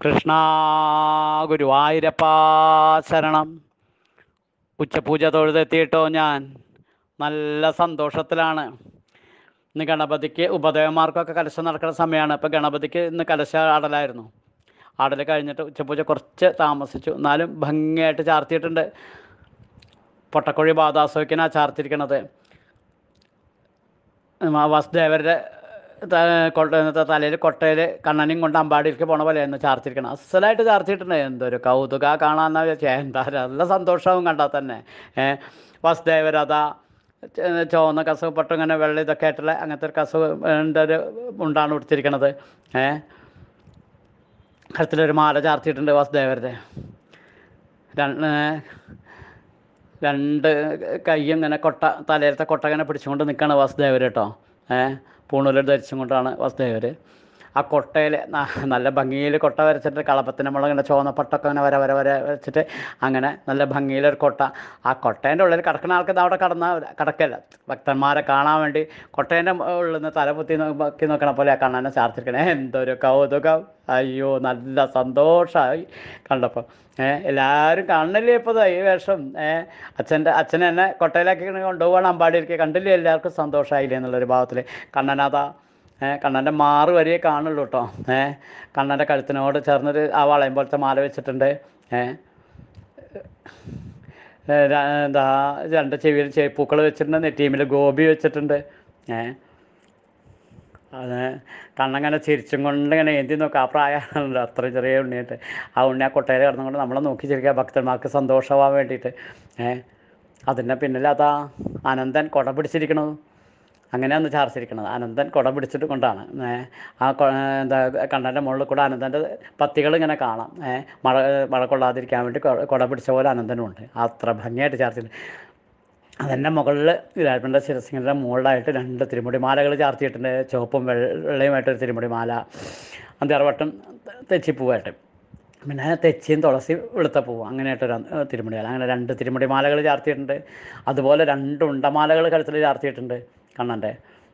കൃഷ്ണ ഗുരുവായൂരപ്പ ശരണം ഉച്ചപൂജ തൊഴുതെത്തിയിട്ടോ ഞാൻ നല്ല സന്തോഷത്തിലാണ് ഇന്ന് ഗണപതിക്ക് ഉപദേവന്മാർക്കൊക്കെ കലശം നടക്കുന്ന സമയമാണ് ഇപ്പോൾ ഗണപതിക്ക് ഇന്ന് കലശ ആടലായിരുന്നു ആടൽ കഴിഞ്ഞിട്ട് ഉച്ചപൂജ കുറച്ച് താമസിച്ചു എന്നാലും ഭംഗിയായിട്ട് ചാർത്തിയിട്ടുണ്ട് പൊട്ടക്കുഴി ബാധാസോക്കിനാണ് ചാർത്തിരിക്കണത് വാസുദേവരുടെ തലയിൽ കൊട്ടയിൽ കണ്ണനെയും കൊണ്ട് അമ്പാടിയിലേക്ക് പോണ പോലെയായിരുന്നു ചാർത്തിരിക്കണം അസലായിട്ട് ചാർത്തിയിട്ടുണ്ട് എന്തൊരു കൗതുക കാണാമെന്നാ വിചാരിച്ചാൽ എന്താ നല്ല സന്തോഷവും കണ്ടാൽ തന്നെ ഏഹ് വാസുദേവരഥ ചുവന്ന കസവ് പട്ടും ഇങ്ങനെ വെള്ള ഇതൊക്കെ ആയിട്ടുള്ള അങ്ങനത്തെ ഒരു കസവ് ഒരു ഉണ്ടാണ് ഉടുത്തിരിക്കണത് ഏഹ് കഴുത്തിലൊരു മാല ചാർത്തിയിട്ടുണ്ട് വാസുദേവരുടെ രണ്ട് രണ്ട് കൈയും ഇങ്ങനെ കൊട്ട തലയിലത്തെ കൊട്ട ഇങ്ങനെ പിടിച്ചുകൊണ്ട് നിൽക്കുകയാണ് വാസുദേവർ കേട്ടോ ഏഹ് പൂണൂലർ ധരിച്ചും കൊണ്ടാണ് വാസുദേവർ ആ കൊട്ടയിൽ നല്ല ഭംഗിയിൽ കൊട്ട വരച്ചിട്ട് കളപ്പത്തിന് മുളക് ഇങ്ങനെ ചുവന്ന പട്ടൊക്കെ ഇങ്ങനെ വര വര വര വെച്ചിട്ട് അങ്ങനെ നല്ല ഭംഗിയിലൊരു കൊട്ട ആ കൊട്ടേൻ്റെ ഉള്ളിൽ കിടക്കുന്ന ആൾക്ക് അവിടെ കടന്ന കിടക്കല്ല ഭക്തന്മാരെ കാണാൻ വേണ്ടി കൊട്ടേൻ്റെ ഉള്ളിൽ നിന്ന് തല പൊത്തി നോക്കി നോക്കണ പോലെ ആ കണ്ണനെ ചാർത്തിരിക്കണേ എന്തൊരു കൗതുകം അയ്യോ നല്ല സന്തോഷമായി കണ്ടപ്പോൾ ഏഹ് എല്ലാവരും കണ്ണില്ലേ ഇപ്പോൾ ഈ വേഷം ഏഹ് അച്ഛൻ്റെ അച്ഛൻ എന്നെ കൊട്ടയിലാക്കി കൊണ്ടുപോകണം അമ്പാടിയിലേക്ക് കണ്ടില്ലേ എല്ലാവർക്കും സന്തോഷമായില്ലേ എന്നുള്ളൊരു ഭാവത്തിൽ കണ്ണനാഥ ഏഹ് കണ്ണൻ്റെ മാറ് വരെയേ കാണുള്ളൂ കേട്ടോ ഏഹ് കണ്ണൻ്റെ കഴുത്തിനോട് ചേർന്നൊരു ആ വളയം പോലത്തെ മാല വെച്ചിട്ടുണ്ട് ഏഹ് എന്താ രണ്ട് ചെവിയിൽ പൂക്കൾ വെച്ചിട്ടുണ്ട് നെറ്റീമിൽ ഗോപി വെച്ചിട്ടുണ്ട് ഏഹ് അത് കണ്ണങ്ങനെ ചിരിച്ചും കൊണ്ട് ഇങ്ങനെ എന്തി നോക്കുക ആ പ്രായമാണല്ലോ അത്ര ചെറിയ ഉണ്ണിയായിട്ട് ആ ഉണ്ണി ആ കൊട്ടയിൽ കിടന്നുകൊണ്ട് നമ്മളെ നോക്കി ചിരിക്കുക ഭക്തന്മാർക്ക് സന്തോഷമാവാൻ വേണ്ടിയിട്ട് ഏഹ് അതിൻ്റെ പിന്നിൽ അതാ അനന്തൻ കൊട പിടിച്ചിരിക്കണത് അങ്ങനെയാണ് ചാർച്ചിരിക്കണത് അനന്തൻ കുട പിടിച്ചിട്ട് കൊണ്ടാണ് ആ എന്താ കണ്ണൻ്റെ മുകളിൽ കൂടെ അനന്തൻ്റെ പത്തികൾ ഇങ്ങനെ കാണാം മഴ മഴ കൊള്ളാതിരിക്കാൻ വേണ്ടി കുട പിടിച്ച പോലെ അനന്തനും ഉണ്ട് അത്ര ഭംഗിയായിട്ട് ചാർത്തിട്ടുണ്ട് അതിൻ്റെ മുകളിൽ രാജപ്പൻ്റെ ശിരസിംഗിൻ്റെ മുകളിലായിട്ട് രണ്ട് തിരുമുടി മാലകൾ ചാർത്തിയിട്ടുണ്ട് ചുവപ്പും വെള്ളയുമായിട്ടൊരു തിരുമുടി മാല അഞ്ചാറുവട്ടം തെച്ചിപ്പൂവായിട്ട് പിന്നെ തെച്ചിയും തുളസി വെളുത്ത പൂവ് അങ്ങനെയായിട്ടൊരു തിരുമുടി മാല അങ്ങനെ രണ്ട് തിരുമുടി മാലകൾ ചാർത്തിയിട്ടുണ്ട് അതുപോലെ രണ്ട് ഉണ്ടമാലകൾ കഴുത്തിൽ ചാർത്തിയിട്ടുണ്ട് കണ്ണൻ്റെ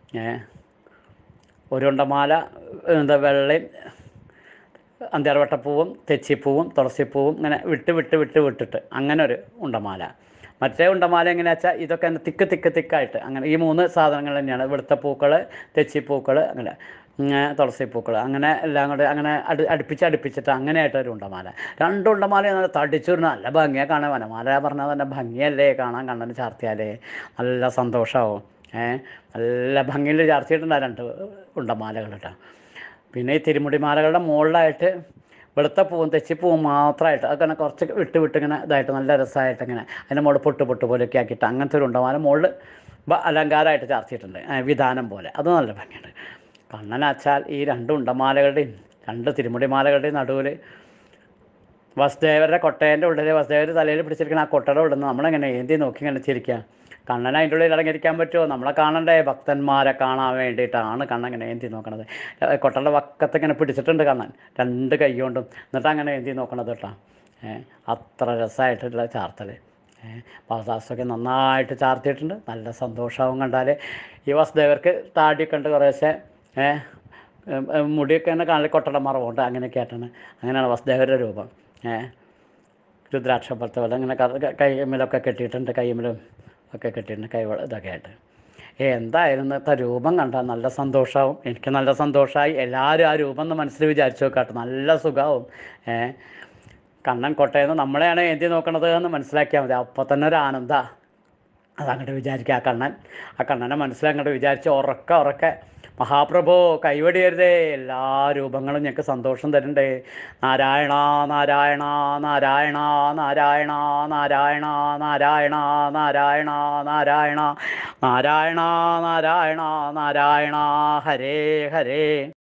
ഒരു ഉണ്ടമാല എന്താ വെള്ളയും അന്ത്യാർവട്ടപ്പൂവും തെച്ചിപ്പൂവും തുളസിപ്പൂവും ഇങ്ങനെ വിട്ട് വിട്ട് വിട്ട് വിട്ടിട്ട് അങ്ങനെ ഒരു ഉണ്ടമാല മറ്റേ ഉണ്ടമാല എങ്ങനെയാ വെച്ചാൽ ഇതൊക്കെ തിക്ക് തിക്ക് തിക്കായിട്ട് അങ്ങനെ ഈ മൂന്ന് സാധനങ്ങൾ തന്നെയാണ് വെളുത്ത പൂക്കൾ തെച്ചിപ്പൂക്കൾ അങ്ങനെ തുളസിപ്പൂക്കൾ അങ്ങനെ എല്ലാം കൂടെ അങ്ങനെ അടു അടുപ്പിച്ച് അടുപ്പിച്ചിട്ട് അങ്ങനെയായിട്ട് ഒരു ഉണ്ടമാല രണ്ട് ഉണ്ടമാല നല്ല തടിച്ചൊരു നല്ല ഭംഗിയാണ് കാണാൻ വനമാല പറഞ്ഞാൽ തന്നെ ഭംഗിയല്ലേ കാണാൻ കണ്ണന് ചാർത്തിയാലേ നല്ല സന്തോഷമാവും ഏഹ് നല്ല ഭംഗിയിൽ ചാർത്തിയിട്ടുണ്ട് രണ്ട് ഉണ്ടമാലകൾ കേട്ടോ പിന്നെ ഈ തിരുമുടിമാലകളുടെ മുകളിലായിട്ട് വെളുത്ത പൂവും തെച്ചിപ്പൂവും മാത്രമായിട്ട് അങ്ങനെ കുറച്ച് വിട്ട് വിട്ട് ഇങ്ങനെ ഇതായിട്ട് നല്ല രസമായിട്ട് ഇങ്ങനെ അതിൻ്റെ മുകളിൽ പൊട്ട് പൊട്ട് പോലെയൊക്കെ ആക്കിയിട്ട് അങ്ങനത്തെ ഒരു ഉണ്ടമാല മുകളിൽ അലങ്കാരമായിട്ട് ചാർത്തിയിട്ടുണ്ട് വിധാനം പോലെ അത് നല്ല ഭംഗിയുണ്ട് കണ്ണനാച്ചാൽ ഈ രണ്ട് ഉണ്ടമാലകളുടെയും രണ്ട് തിരുമുടിമാലകളുടെയും നടുവിൽ വസുദേവരുടെ കൊട്ടേൻ്റെ ഉള്ളിൽ വസുദേവർ തലയിൽ പിടിച്ചിരിക്കുന്ന ആ കൊട്ടയുടെ ഉള്ളിൽ നിന്ന് നമ്മളെങ്ങനെ ഏന്തി നോക്കി ഇങ്ങനെ ചിരിക്കുക കണ്ണൻ അതിൻ്റെ ഉള്ളിൽ അടങ്ങിയിരിക്കാൻ പറ്റുമോ നമ്മളെ കാണണ്ടേ ഭക്തന്മാരെ കാണാൻ വേണ്ടിയിട്ടാണ് കണ്ണൻ ഇങ്ങനെ ഏന്തി നോക്കണത് കൊട്ടയുടെ വക്കത്ത് ഇങ്ങനെ പിടിച്ചിട്ടുണ്ട് കണ്ണൻ രണ്ട് കൈ കൊണ്ടും എന്നിട്ട് അങ്ങനെ ഏന്തി നോക്കണത് കേട്ടോ അത്ര രസമായിട്ടുള്ള ചാർത്തൽ പാസാസൊക്കെ നന്നായിട്ട് ചാർത്തിയിട്ടുണ്ട് നല്ല സന്തോഷവും കണ്ടാൽ ഈ വസുദേവർക്ക് താടിയൊക്കെ ഉണ്ട് കുറേശ്ശെ മുടിയൊക്കെ തന്നെ കാണൽ കൊട്ടയുടെ മറവുണ്ട് അങ്ങനെയൊക്കെ ആയിട്ടാണ് അങ്ങനെയാണ് വസുദേവരുടെ രൂപം രുദ്രാക്ഷ പോലത്തെ പോലെ അങ്ങനെ കൈമിലൊക്കെ കെട്ടിയിട്ടുണ്ട് കൈമിലും ഒക്കെ കെട്ടിയിട്ടുണ്ട് കൈ ഇതൊക്കെ ആയിട്ട് എന്തായാലും ഇന്നത്തെ രൂപം കണ്ടാൽ നല്ല സന്തോഷമാവും എനിക്ക് നല്ല സന്തോഷമായി എല്ലാവരും ആ രൂപം എന്ന് മനസ്സിൽ വിചാരിച്ചു നോക്കാട്ടെ നല്ല സുഖമാവും ഏഹ് കണ്ണൻ കൊട്ടയെന്ന് നമ്മളെയാണ് എന്തി നോക്കണത് എന്ന് മനസ്സിലാക്കിയാൽ മതി അപ്പോൾ തന്നെ ഒരു ആനന്ദ അതങ്ങോട്ട് വിചാരിക്കുക ആ കണ്ണൻ ആ കണ്ണനെ മനസ്സിലങ്ങോട്ട് വിചാരിച്ച് ഉറക്ക ഉറക്കെ മഹാപ്രഭു കൈവടിയരുതേ എല്ലാ രൂപങ്ങളും ഞങ്ങൾക്ക് സന്തോഷം തരണ്ടേ നാരായണ നാരായണ നാരായണ നാരായണ നാരായണ നാരായണ നാരായണ നാരായണ നാരായണ നാരായണ നാരായണ ഹരേ ഹരേ